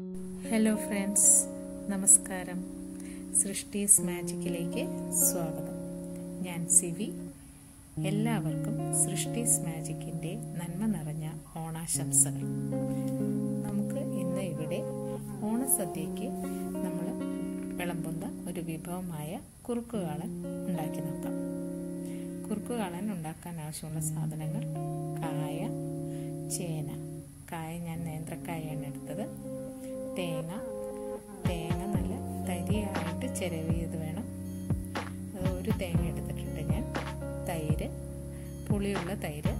hello friends നമസ്കാരം സൃഷ്ടീസ് മാജിക്കിലേക്ക് സ്വാഗതം ഞാൻ സിവി എല്ലാവർക്കും സൃഷ്ടീസ് മാജിക്കിൻ്റെ നന്മ നിറഞ്ഞ ഓണാശംസകൾ നമുക്ക് ഇന്ന് ഇവിടെ ഓണസദ്യയ്ക്ക് നമ്മൾ വിളമ്പുന്ന ഒരു വിഭവമായ കുറുക്കുകാളൻ ഉണ്ടാക്കി നോക്കാം കുറുക്കുകാളൻ ഉണ്ടാക്കാൻ ആവശ്യമുള്ള സാധനങ്ങൾ കായ ചേന കായ ഞാൻ നേന്ത്രക്കായാണ് എടുത്തത് തേങ്ങ തേങ്ങ നല്ല തരിയായിട്ട് ചിരവിയത് വേണം അത് ഒരു തേങ്ങ എടുത്തിട്ടുണ്ട് ഞാൻ തൈര് പുളിയുള്ള തൈര്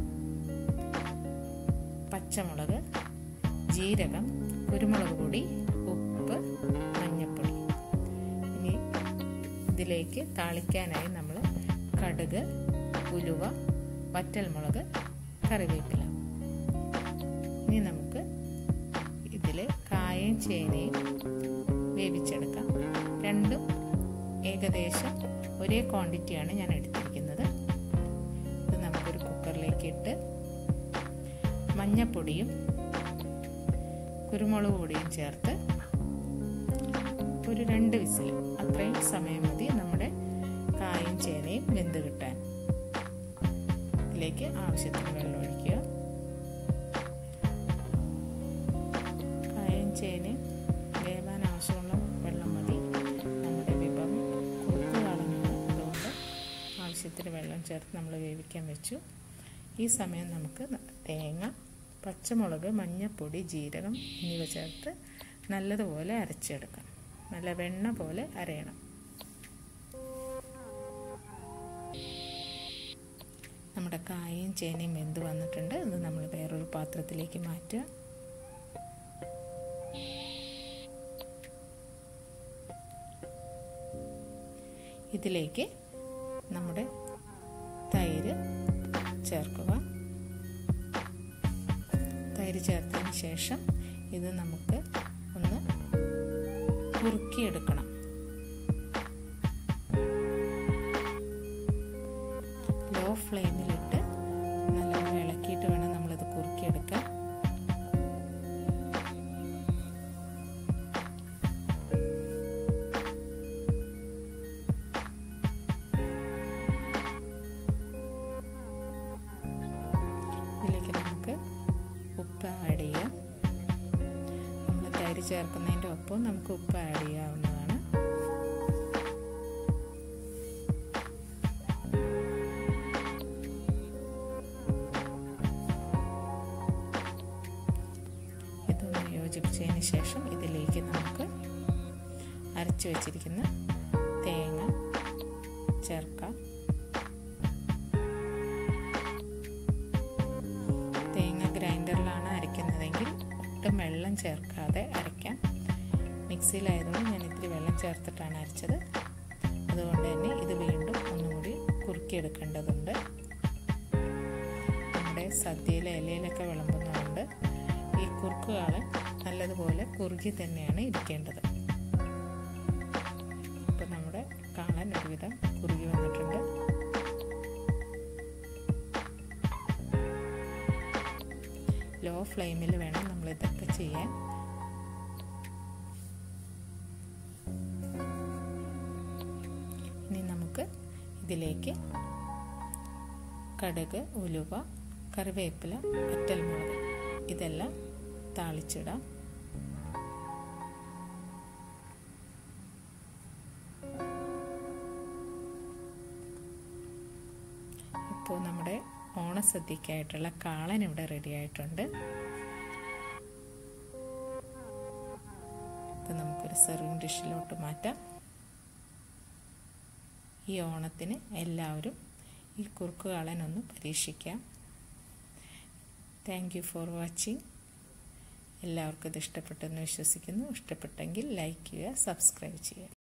പച്ചമുളക് ജീരകം കുരുമുളക് പൊടി ഉപ്പ് മഞ്ഞൾപ്പൊടി ഇനി ഇതിലേക്ക് താളിക്കാനായി നമ്മൾ കടുക് ഉലുവ വറ്റൽമുളക് കറിവേപ്പില ഇനി നമുക്ക് ഇതിൽ കായയും ചേനയും വേവിച്ചെടുക്കാം രണ്ടും ഏകദേശം ഒരേ ക്വാണ്ടിറ്റിയാണ് ഞാൻ എടുത്തിരിക്കുന്നത് ഇത് നമുക്കൊരു കുക്കറിലേക്ക് ഇട്ട് മഞ്ഞപ്പൊടിയും കുരുമുളക് പൊടിയും ചേർത്ത് ഒരു രണ്ട് വിസിൽ അത്രയും സമയം മതി നമ്മുടെ കായും ചേനയും വെന്ത് കിട്ടാൻ ഇതിലേക്ക് ആവശ്യത്തിന് വെള്ളം ഒഴിക്കുക കായും ചേനയും വേവാൻ ആവശ്യമുള്ള വെള്ളം മതി നമ്മുടെ വിഭവം കുറുക്ക് കളഞ്ഞാണ് അതുകൊണ്ട് ആവശ്യത്തിന് വെള്ളം ചേർത്ത് നമ്മൾ വേവിക്കാൻ വെച്ചു ഈ സമയം നമുക്ക് തേങ്ങ പച്ചമുളക് മഞ്ഞൾപ്പൊടി ജീരകം എന്നിവ ചേർത്ത് നല്ലതുപോലെ അരച്ചെടുക്കാം നല്ല വെണ്ണ പോലെ അരയണം നമ്മുടെ കായയും ചേനയും വെന്ത് വന്നിട്ടുണ്ട് ഇത് നമ്മൾ വേറൊരു പാത്രത്തിലേക്ക് മാറ്റുക ഇതിലേക്ക് നമ്മുടെ തൈര് ചേർക്കുക തൈര് ചേർത്തതിന് ശേഷം ഇത് നമുക്ക് ഒന്ന് കുറുക്കിയെടുക്കണം ലോ ഫ്ലെയിമിലിട്ട് നല്ലോണം ഇളക്കിയിട്ട് വേണം നമ്മളിത് കുറുക്കിയെടുക്കാൻ ഇതിലേക്ക് നമുക്ക് ഉപ്പ് ആഡ് ചെയ്യാം നമ്മൾ തൈര് ചേർക്കുന്നതിൻ്റെ ഒപ്പം നമുക്ക് ഉപ്പ് ആഡ് ചെയ്യാവുന്നതാണ് ഇതൊന്ന് യോജിപ്പിച്ചതിന് ശേഷം ഇതിലേക്ക് നമുക്ക് അരച്ചു വച്ചിരിക്കുന്ന തേങ്ങ ചേർക്കാം തേങ്ങ ഗ്രൈൻഡറിലാണ് അരയ്ക്കുന്നതെങ്കിൽ ഒട്ടും വെള്ളം ചേർക്കാതെ അരയ്ക്കാം മിക്സിയിലായതുകൊണ്ട് ഞാൻ ഇത്തിരി വെള്ളം ചേർത്തിട്ടാണ് അരച്ചത് അതുകൊണ്ട് തന്നെ ഇത് വീണ്ടും ഒന്നുകൂടി കുറുക്കിയെടുക്കേണ്ടതുണ്ട് നമ്മുടെ സദ്യയിലെ ഇലയിലൊക്കെ വിളമ്പുന്നതുകൊണ്ട് ഈ കുറുക്കുകാളൻ നല്ലതുപോലെ കുറുകി തന്നെയാണ് ഇരിക്കേണ്ടത് ഇപ്പം നമ്മുടെ കാളൻ ഒരുവിധം കുറുകി വന്നിട്ടുണ്ട് ലോ ഫ്ലെയിമിൽ വേണം നമ്മൾ ഇതൊക്കെ ചെയ്യാൻ ഇനി നമുക്ക് ഇതിലേക്ക് കടുക് ഉലുവ കറിവേപ്പില വറ്റൽമുളക് ഇതെല്ലാം താളിച്ചിടാം ഇപ്പോൾ നമ്മുടെ ഓണസദ്യക്കായിട്ടുള്ള കാളൻ ഇവിടെ റെഡി ആയിട്ടുണ്ട് ഇത് നമുക്കൊരു സെർവിങ് ഡിഷിലോട്ട് മാറ്റാം ഈ ഓണത്തിന് എല്ലാവരും ഈ കുറുക്ക് കാളൻ ഒന്ന് പരീക്ഷിക്കാം താങ്ക് യു ഫോർ വാച്ചിങ് എല്ലാവർക്കും ഇത് ഇഷ്ടപ്പെട്ടെന്ന് വിശ്വസിക്കുന്നു ഇഷ്ടപ്പെട്ടെങ്കിൽ ലൈക്ക് ചെയ്യുക സബ്സ്ക്രൈബ് ചെയ്യുക